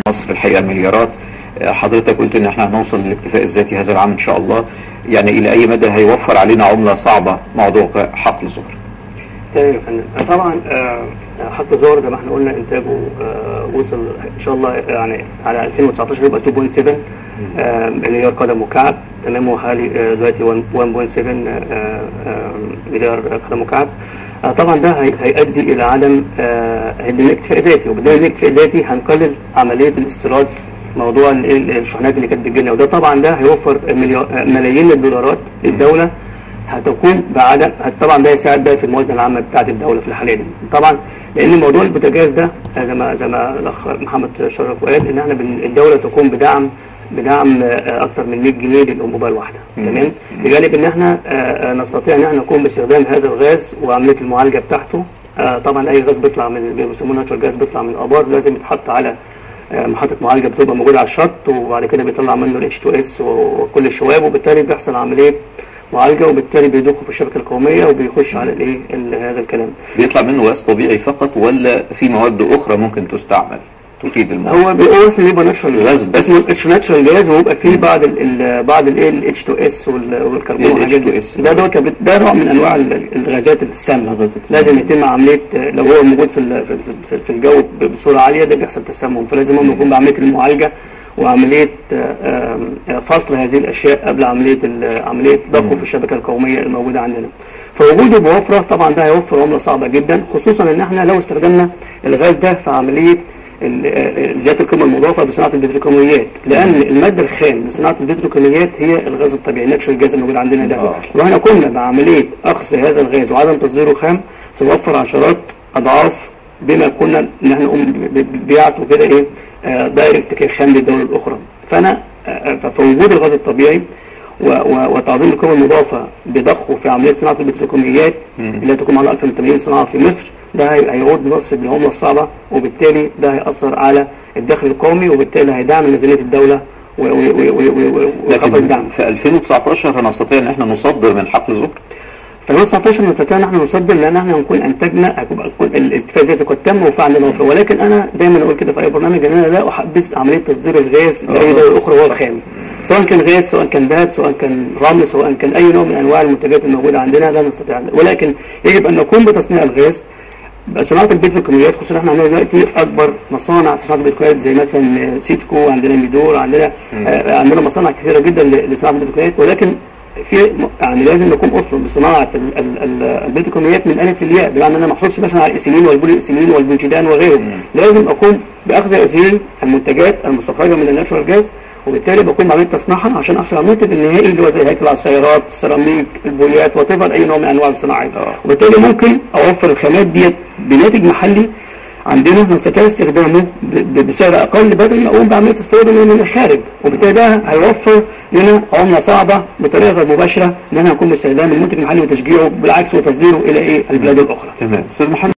مصر الحقيقه مليارات آه، حضرتك قلت ان احنا هنوصل للاكتفاء الذاتي هذا العام ان شاء الله يعني الى اي مدى هيوفر علينا عمله صعبه موضوع حقل زهر تمام يا فندم آه، طبعا آه، حقل زهر زي ما احنا قلنا انتاجه آه، وصل ان شاء الله يعني على 2019 يبقى 2.7 آه، مليار قدم مكعب تمام هو حوالي آه، دلوقتي 1.7 آه، آه، مليار قدم مكعب آه، طبعا ده هي- هيؤدي الى عدم آه، هيدي لنا اكتفاء ذاتي وبالتالي الاكتفاء ذاتي هنقلل عمليه الاستيراد موضوع ال- ال- الشحنات اللي كانت بتجيلنا وده طبعا ده هيوفر مليار- آه، ملايين الدولارات للدوله هتكون بعدم هت- طبعا ده يساعد بقى في الموازنه العامه بتاعه الدوله في الحاليه دي طبعا لان موضوع البوتاجاز ده آه، زي ما زي ما الاخ محمد شرف وقال ان احنا بن- الدوله تقوم بدعم بدعم آه، اكثر من 100 جنيه للانبوبه الواحده تمام بجانب ان احنا آه، آه، نستطيع ان احنا نقوم باستخدام هذا الغاز وعمليه المعالجه بتاعته آه، طبعا اي غاز بيطلع من بيسموه ناتشورال جاز بيطلع من الابار لازم يتحط على آه، محطه معالجه بتبقى موجوده على الشط وبعد كده بيطلع منه الاتش 2 اس وكل الشواب وبالتالي بيحصل عمليه معالجه وبالتالي بيضخ في الشبكه القوميه وبيخش على الايه ال- هذا الكلام بيطلع منه غاز طبيعي فقط ولا في مواد اخرى ممكن تستعمل تفيد المواد هو بيبقى اصلا بيبقى ناتشورال غاز بس. اسمه ناتشورال جاز ويبقى فيه بعض ال ال بعض الايه الاتش 2 اس والكربون إيه ال والحاجات دي. H2S؟ ده ده كبت- ده نوع من انواع ال- الغازات السامه لازم يتم عمليه آه، لو هو موجود في ال- في ال- في- في الجو ب- بصوره عاليه ده بيحصل تسمم فلازم هم يكون بعمليه المعالجه وعمليه آه، آه، فصل هذه الاشياء قبل عمليه ال- عمليه ضخه في الشبكه القوميه الموجوده عندنا فوجوده بوفره طبعا ده هيوفر عمله صعبه جدا خصوصا ان احنا لو استخدمنا الغاز ده في عمليه ال- آه، زياده القيمه المضافه بصناعه البتروكيماويات لان الماده الخام لصناعه البتروكيماويات هي الغاز الطبيعي الناتشورال جاز الموجود عندنا ده آه. لو احنا قمنا بعمليه اخذ هذا الغاز وعدم تصديره خام سنوفر عشرات اضعاف بما كنا ان احنا نقوم ب- ب- ببيعته كده ايه آه، دايركت كخام للدول الاخرى فانا آه، ف- فوجود الغاز الطبيعي و- و- وتعظيم القيمه المضافه بضخه في عمليه صناعه البتروكيماويات اللي تقوم على اكثر من 80 صناعه في مصر ده هي- هيعود بنصب العمله الصعبه وبالتالي ده هيأثر على الدخل القومي وبالتالي هيدعم ميزانيه الدوله و- و- و- و- و- ويخفض لكن الدعم في 2019 هنستطيع ان احنا نصدر من حقل زهر في 2019 نستطيع ان احنا نصدر لان احنا هنكون انتجنا هيبقى يكون الاكتفاء الذاتي قد تم وفي عندنا وفره ولكن انا دايما اقول كده في اي برنامج ان انا لا احبذ عمليه تصدير الغاز لاي دوله اخرى وهو الخام سواء كان غاز سواء كان ذهب سواء كان رمل سواء كان اي نوع من انواع المنتجات الموجوده عندنا لا نستطيع ذلك. ولكن يجب ان نقوم بتصنيع الغاز صناعه البتروكيماويات خصوصا احنا عندنا دلوقتي اكبر مصانع في صناعه البتروكيماويات زي مثلا سيتكو عندنا ميدور عندنا آه عندنا مصانع كثيره جدا ل- لصناعه البتروكيماويات ولكن في م- يعني لازم نكون اصلا بصناعه ال- ال- ال- البتروكيماويات من الف للياء بمعنى ان انا ما احصلش مثلا على الايثيلين والبولي ايثيلين والبنجيدان وغيره لازم اقوم باخذ هذه المنتجات المستخرجه من الناتشورال جاز وبالتالي بكون بعمليه تصنيعها عشان احصل على المنتج النهائي اللي هو زي هيكل على السيارات السيراميك البوليات وات اي نوع من انواع الصناعات آه. وبالتالي ممكن اوفر الخامات ديت بناتج محلي عندنا نستطيع استخدامه ب- ب- بسعر اقل بدل ما اقوم بعمليه استيراده من الخارج وبالتالي ده هيوفر لنا عمله صعبه بطريقه غير مباشره ان احنا نكون باستخدام المنتج المحلي وتشجيعه بالعكس وتصديره الى ايه البلاد الاخرى تمام استاذ محمد